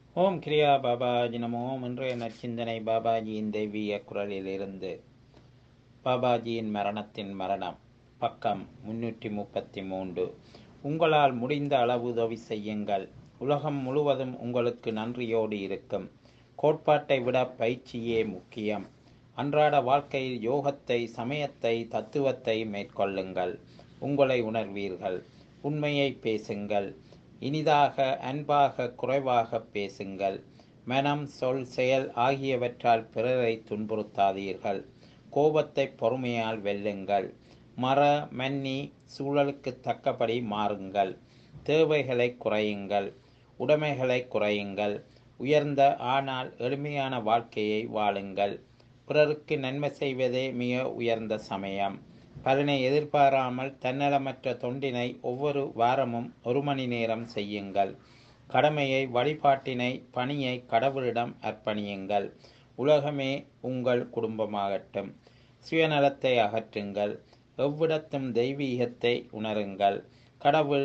ஓம் கிரியா பாபாஜி நமோ இன்றைய நற்சிந்தனை பாபாஜியின் தெய்வீக குரலிலிருந்து பாபாஜியின் மரணத்தின் மரணம் பக்கம் முன்னூற்றி முப்பத்தி மூன்று உங்களால் முடிந்த அளவு உதவி செய்யுங்கள் உலகம் முழுவதும் உங்களுக்கு நன்றியோடு இருக்கும் கோட்பாட்டை விட பயிற்சியே முக்கியம் அன்றாட வாழ்க்கையில் யோகத்தை சமயத்தை தத்துவத்தை மேற்கொள்ளுங்கள் உங்களை உணர்வீர்கள் உண்மையை பேசுங்கள் இனிதாக அன்பாக குறைவாக பேசுங்கள் மனம் சொல் செயல் ஆகியவற்றால் பிறரை துன்புறுத்தாதீர்கள் கோபத்தை பொறுமையால் வெல்லுங்கள் மற மன்னி சூழலுக்கு தக்கபடி மாறுங்கள் தேவைகளை குறையுங்கள் உடைமைகளை குறையுங்கள் உயர்ந்த ஆனால் எளிமையான வாழ்க்கையை வாழுங்கள் பிறருக்கு நன்மை செய்வதே மிக உயர்ந்த சமயம் பலனை எதிர்பாராமல் தன்னலமற்ற தொண்டினை ஒவ்வொரு வாரமும் ஒரு மணி நேரம் செய்யுங்கள் கடமையை வழிபாட்டினை பணியை கடவுளிடம் அர்ப்பணியுங்கள் உலகமே உங்கள் குடும்பமாகட்டும் சுயநலத்தை அகற்றுங்கள் எவ்விடத்தும் தெய்வீகத்தை உணருங்கள் கடவுள்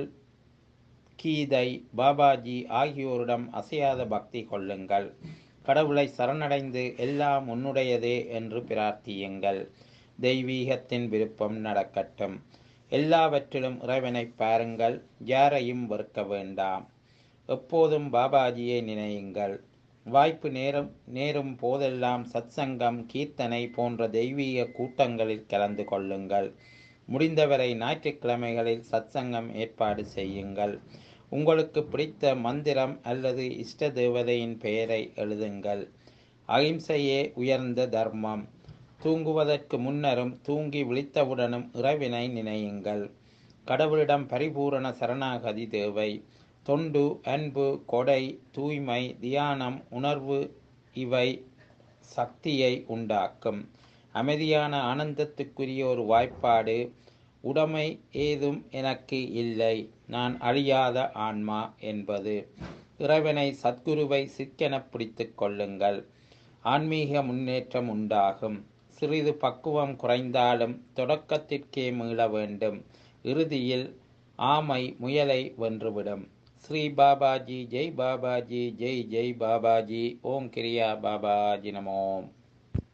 கீதை பாபாஜி ஆகியோரிடம் அசையாத பக்தி கொள்ளுங்கள் கடவுளை சரணடைந்து எல்லாம் உன்னுடையதே என்று பிரார்த்தியுங்கள் தெய்வீகத்தின் விருப்பம் நடக்கட்டும் எல்லாவற்றிலும் இறைவனை பாருங்கள் யாரையும் வெறுக்க வேண்டாம் எப்போதும் பாபாஜியை நினையுங்கள் வாய்ப்பு நேரம் நேரும் போதெல்லாம் சத்சங்கம் கீர்த்தனை போன்ற தெய்வீக கூட்டங்களில் கலந்து கொள்ளுங்கள் முடிந்தவரை ஞாயிற்றுக்கிழமைகளில் சத்சங்கம் ஏற்பாடு செய்யுங்கள் உங்களுக்கு பிடித்த மந்திரம் அல்லது இஷ்ட தேவதையின் பெயரை எழுதுங்கள் அகிம்சையே உயர்ந்த தர்மம் தூங்குவதற்கு முன்னரும் தூங்கி விழித்தவுடனும் இறைவினை நினையுங்கள் கடவுளிடம் பரிபூரண சரணாகதி தேவை தொண்டு அன்பு கொடை தூய்மை தியானம் உணர்வு இவை சக்தியை உண்டாக்கும் அமைதியான ஆனந்தத்துக்குரிய ஒரு வாய்ப்பாடு உடைமை ஏதும் எனக்கு இல்லை நான் அழியாத ஆன்மா என்பது இறைவனை சத்குருவை சிக்கென பிடித்து கொள்ளுங்கள் ஆன்மீக முன்னேற்றம் உண்டாகும் சிறிது பக்குவம் குறைந்தாலும் தொடக்கத்திற்கே மீள வேண்டும் இறுதியில் ஆமை முயலை வென்றுவிடும் ஸ்ரீ பாபாஜி ஜெய் பாபாஜி ஜெய் ஜெய் பாபாஜி ஓம் கிரியா பாபாஜி நமோம்